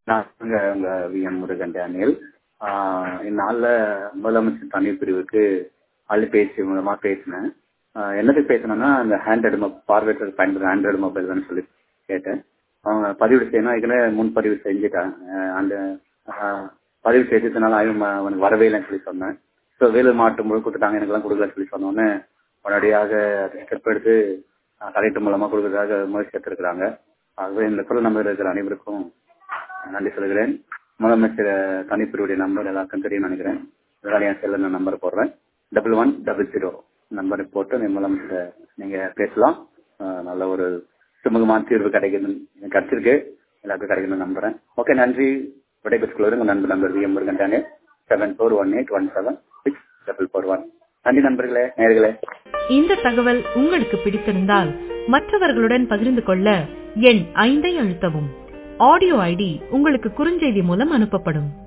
நான் உங்க உங்க வி எம் முருகன் டேனியல் ஆஹ் இந்நாளில் முதலமைச்சர் தண்ணீர் பிரிவுக்கு அலைபேசி மூலமா பேசினேன் ஆஹ் என்னதுக்கு பேசினேன்னா அந்த ஹேண்ட்ரைடு மொபைல் பார்வையற்றோர் பயன்படுற ஆண்ட்ராய்டு மொபைல் தான் சொல்லி கேட்டேன் அவங்க பதிவு செய்யணும் ஏற்கனவே முன்பதிவு செஞ்சுட்டாங்க ஆஹ் அந்த ஆஹ் பதிவு செய்ததுனால அவன் அவனுக்கு வரவே இல்லைன்னு சொல்லி சொன்னேன் ஸோ வேலூர் மாவட்டம் முழு கொடுத்துட்டாங்க எனக்கெல்லாம் கொடுக்கலன்னு சொல்லி சொன்னோன்னே உடனடியாக ஸ்டெப் எடுத்து கலெக்டர் மூலமா கொடுக்கறதாக முயற்சி எடுத்திருக்கிறாங்க ஆகவே இந்த குரல் நம்பர் இருக்கிற அனைவருக்கும் நன்றி சொல்கிறேன் முதலமைச்சர் தனிப்பிரிவுடைய நம்பர் எல்லாருக்கும் தெரியும் நினைக்கிறேன் இதனால என் செல்ல நான் நம்பர் போடுறேன் டபுள் ஒன் டபுள் ஜீரோ நம்பரை போட்டு நீ முதலமைச்சர் நீங்க பேசலாம் ஆஹ் நல்ல ஒரு சுமூகமான தீர்வு கிடைக்குது எனக்கு கிடைச்சிருக்கு எல்லாருக்கும் கிடைக்கணும்னு நம்புறேன் ஓகே நன்றி விடைபெற்றுக் கொள்கிறேன் உங்கள் நண்பர் நம்பர் வி எம் முருகன் தானே seven four one eight one seven six double four one நன்றி நண்பர்களே நேர்களே இந்த தகவல் உங்களுக்கு பிடித்திருந்தால் மற்றவர்களுடன் பகிர்ந்து கொள்ள எண் ஐந்தை அழுத்தவும் ஆடியோ ஐடி உங்களுக்கு குறுஞ்செய்தி மூலம் அனுப்பப்படும்